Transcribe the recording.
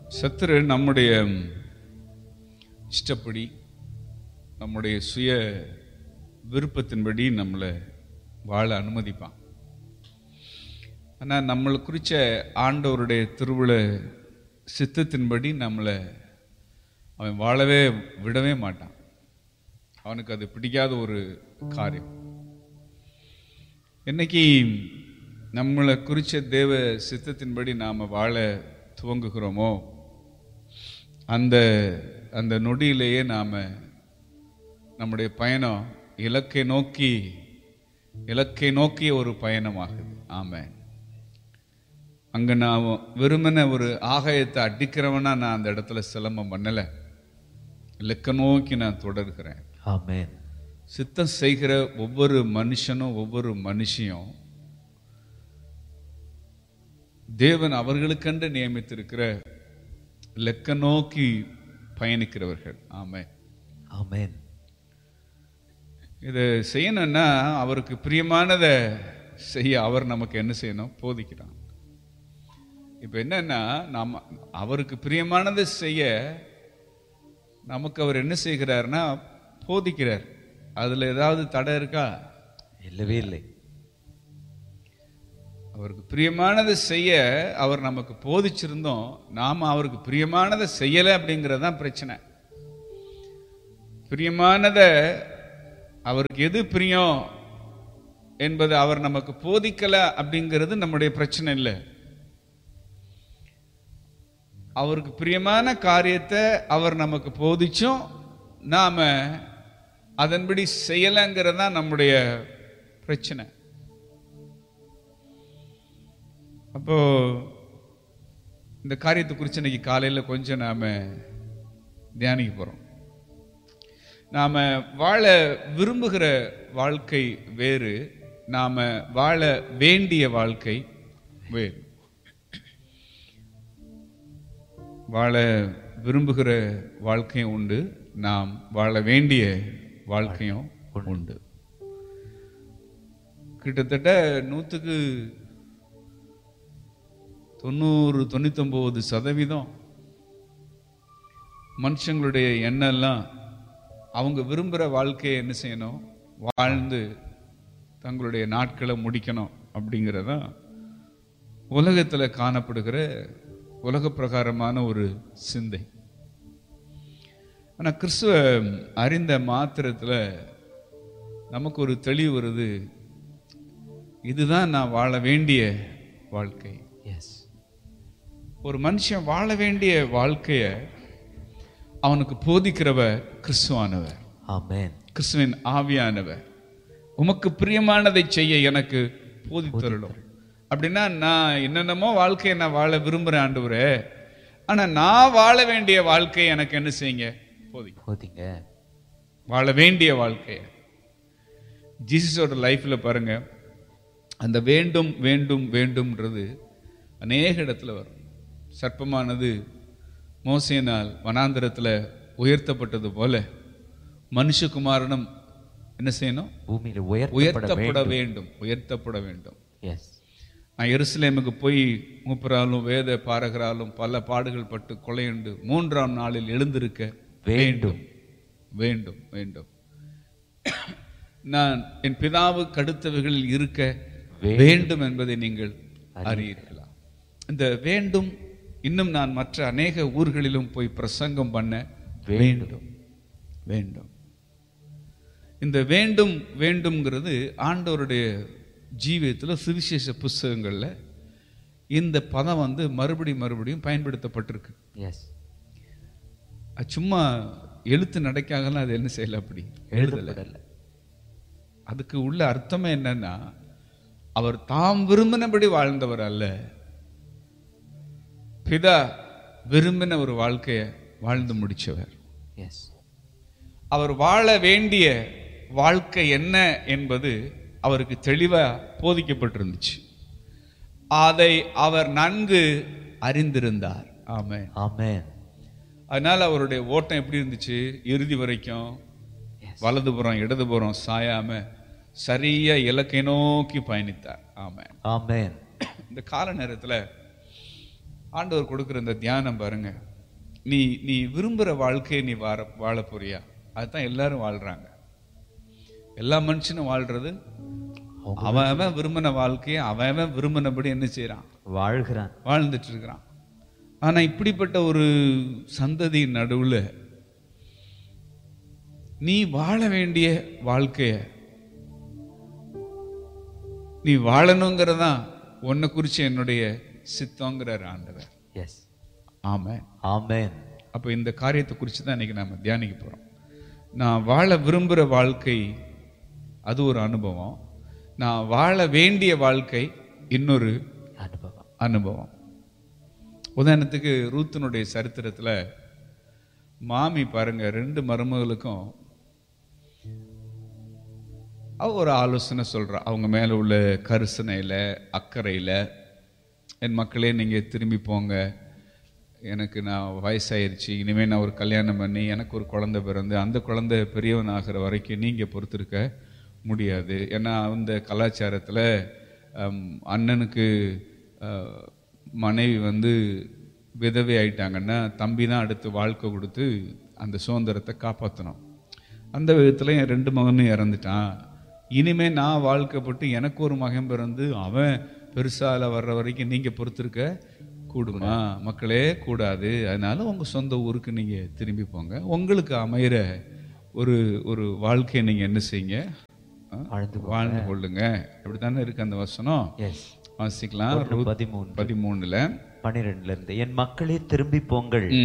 சத்துரு நம்முடைய இஷ்டப்படி நம்முடைய சுய விருப்பத்தின்படி நம்மளை வாழ அனுமதிப்பான் ஆனால் நம்மளை குறித்த ஆண்டவருடைய திருவிழ சித்தத்தின்படி நம்மளை அவன் வாழவே விடவே மாட்டான் அவனுக்கு அது பிடிக்காத ஒரு காரியம் என்னைக்கு நம்மளை குறித்த தேவ சித்தத்தின்படி நாம் வாழ துவங்குகிறோமோ அந்த அந்த நொடியிலேயே நாம் நம்முடைய பயணம் இலக்கை நோக்கி இலக்கை நோக்கிய ஒரு பயணமாகுது ஆமாம் அங்கே நான் வெறுமனே ஒரு ஆகாயத்தை அடிக்கிறவனா நான் அந்த இடத்துல சிலம்பம் பண்ணலை இலக்க நோக்கி நான் தொடர்கிறேன் ஆமென் சித்தம் செய்கிற ஒவ்வொரு மனுஷனும் ஒவ்வொரு மனுஷியும் தேவன் அவர்களுக்கென்று நியமித்திருக்கிற லெக்க நோக்கி பயணிக்கிறவர்கள் ஆமே ஆமென் இதை செய்யணும்னா அவருக்கு பிரியமானதை செய்ய அவர் நமக்கு என்ன செய்யணும் போதிக்கிறான் இப்போ என்னன்னா நாம அவருக்கு பிரியமானதை செய்ய நமக்கு அவர் என்ன செய்கிறார்னா போதிக்கிறார் அதுல ஏதாவது தடை இருக்கா இல்லவே இல்லை அவருக்கு பிரியமானதை செய்ய அவர் நமக்கு போதிச்சிருந்தோம் நாம அவருக்கு பிரியமானதை செய்யலை அப்படிங்கிறது தான் பிரச்சனை பிரியமானதை அவருக்கு எது பிரியம் என்பது அவர் நமக்கு போதிக்கல அப்படிங்கிறது நம்முடைய பிரச்சனை இல்லை அவருக்கு பிரியமான காரியத்தை அவர் நமக்கு போதிச்சும் நாம அதன்படி செய்யலைங்கிறது தான் நம்முடைய பிரச்சனை அப்போ இந்த காரியத்தை குறித்து இன்னைக்கு காலையில் கொஞ்சம் நாம தியானிக்க போறோம் நாம வாழ விரும்புகிற வாழ்க்கை வேறு நாம வாழ வேண்டிய வாழ்க்கை வேறு வாழ விரும்புகிற வாழ்க்கையும் உண்டு நாம் வாழ வேண்டிய வாழ்க்கையும் உண்டு கிட்டத்தட்ட நூற்றுக்கு தொண்ணூறு தொண்ணூத்தொம்பது சதவீதம் மனுஷங்களுடைய எண்ணெல்லாம் அவங்க விரும்புகிற வாழ்க்கையை என்ன செய்யணும் வாழ்ந்து தங்களுடைய நாட்களை முடிக்கணும் அப்படிங்கிறதான் உலகத்தில் காணப்படுகிற உலக பிரகாரமான ஒரு சிந்தை ஆனால் கிறிஸ்துவ அறிந்த மாத்திரத்தில் நமக்கு ஒரு தெளிவு வருது இதுதான் நான் வாழ வேண்டிய வாழ்க்கை எஸ் ஒரு மனுஷன் வாழ வேண்டிய வாழ்க்கைய அவனுக்கு போதிக்கிறவர் கிறிஸ்துவானவர் ஆமென் கிறிஸ்துவின் ஆவியானவர் உமக்கு பிரியமானதை செய்ய எனக்கு போதித்தருளும் அப்படின்னா நான் என்னென்னமோ வாழ்க்கையை நான் வாழ விரும்புகிறேன் ஆண்டவரே ஆனா நான் வாழ வேண்டிய வாழ்க்கையை எனக்கு என்ன செய்யுங்க போதிங்க போதிங்க வாழ வேண்டிய வாழ்க்கையை ஜீசஸோட லைஃப்ல பாருங்க அந்த வேண்டும் வேண்டும் வேண்டும்ன்றது அநேக இடத்துல வரும் சர்ப்பமானது மோசையினால் வனாந்தரத்துல உயர்த்தப்பட்டது போல மனுஷகுமாரனும் என்ன செய்யணும் பூமியில உயர்த்தப்பட உயர்த்தப்பட வேண்டும் வேண்டும் உயர்த்தப்பட வேண்டும் எஸ் நான் எருசலேமுக்கு போய் மூப்பராலும் வேத பாரகராலும் பல பாடுகள் பட்டு கொலையுண்டு மூன்றாம் நாளில் எழுந்திருக்க வேண்டும். வேண்டும் வேண்டும் நான் என் பிதாவுக்கு அடுத்தவைகளில் இருக்க வேண்டும். வேண்டும் என்பதை நீங்கள் அறியீர்களா இந்த வேண்டும் இன்னும் நான் மற்ற அநேக ஊர்களிலும் போய் பிரசங்கம் பண்ண வேண்டும் வேண்டும் இந்த வேண்டும் வேண்டும்ங்கிறது ஆண்டவருடைய ஜீவியத்தில் சுவிசேஷ புஸ்தகங்கள்ல இந்த பதம் வந்து மறுபடி மறுபடியும் பயன்படுத்தப்பட்டிருக்கு எஸ் அது சும்மா எழுத்து நடைக்காகலாம் அது என்ன செய்யல அப்படி எழுதலை எழுதப்படல அதுக்கு உள்ள அர்த்தமே என்னன்னா அவர் தாம் விரும்பினபடி வாழ்ந்தவர் அல்ல பிதா விரும்பின ஒரு வாழ்க்கையை வாழ்ந்து முடிச்சவர் எஸ் அவர் வாழ வேண்டிய வாழ்க்கை என்ன என்பது அவருக்கு தெளிவா போதிக்கப்பட்டிருந்துச்சு அதை அவர் நன்கு அறிந்திருந்தார் ஆமென் ஆமென் அதனால அவருடைய ஓட்டம் எப்படி இருந்துச்சு இறுதி வரைக்கும் வலதுபுறம் இடதுபுறம் சாயாம சரியா இலக்கை நோக்கி பயணித்தார் ஆமென் ஆமென் இந்த கால நேரத்துல ஆண்டவர் கொடுக்குற இந்த தியானம் பாருங்க நீ நீ விரும்புகிற வாழ்க்கையை நீ வாழ வாழ போறியா அதுதான் எல்லாரும் வாழ்றாங்க எல்லா மனுஷனும் வாழ்றது அவன் அவன் விரும்பின வாழ்க்கையை அவன் அவன் விரும்பினபடி என்ன செய்றான் வாழ்கிறான் வாழ்ந்துட்டு இருக்கிறான் ஆனா இப்படிப்பட்ட ஒரு சந்ததி நடுவுல நீ வாழ வேண்டிய வாழ்க்கைய நீ வாழணுங்கிறதான் உன்னை குறிச்சு என்னுடைய சித்தங்கிறார் ஆண்டவர் எஸ் ஆமென் ஆமென் அப்போ இந்த காரியத்தை குறித்து தான் இன்னைக்கு நாம தியானிக்க போறோம் நான் வாழ விரும்புகிற வாழ்க்கை அது ஒரு அனுபவம் நான் வாழ வேண்டிய வாழ்க்கை இன்னொரு அனுபவம் அனுபவம் உதாரணத்துக்கு ரூத்தினுடைய சரித்திரத்துல மாமி பாருங்க ரெண்டு மருமகளுக்கும் அவ ஒரு ஆலோசனை சொல்றா அவங்க மேல உள்ள கரிசனையில அக்கறையில என் மக்களே நீங்க திரும்பி போங்க எனக்கு நான் வயசாயிருச்சு இனிமே நான் ஒரு கல்யாணம் பண்ணி எனக்கு ஒரு குழந்தை பிறந்து அந்த குழந்தை பெரியவன் ஆகிற வரைக்கும் நீங்க பொறுத்திருக்க முடியாது ஏன்னா அந்த கலாச்சாரத்துல ஹம், அண்ணனுக்கு அஹ், மனைவி வந்து விதவை ஆயிட்டாங்கன்னா தம்பி தான் அடுத்து வாழ்க்கை கொடுத்து அந்த சுதந்திரத்தை காப்பாற்றணும் அந்த விதத்துல என் ரெண்டு மகனும் இறந்துட்டான் இனிமே நான் வாழ்க்கைப்பட்டு எனக்கு ஒரு மகன் பிறந்து அவன் பெருசால வர்ற வரைக்கும் நீங்க பொறுத்திருக்க கூடுமா மக்களே கூடாது அதனால உங்க சொந்த ஊருக்கு நீங்க திரும்பி போங்க உங்களுக்கு அமையிற ஒரு ஒரு வாழ்க்கையை நீங்க என்ன செய்யுங்க ஆ? வாழ்ந்து வாழ்ந்து கொள்ளுங்க இப்படித்தானே இருக்கு அந்த வசனம் எஸ் வாசிக்கலாம் ரூத் பதிமூணு பதிமூணுல பன்னிரெண்டுல இருந்து என் மக்களே திரும்பி போங்கள்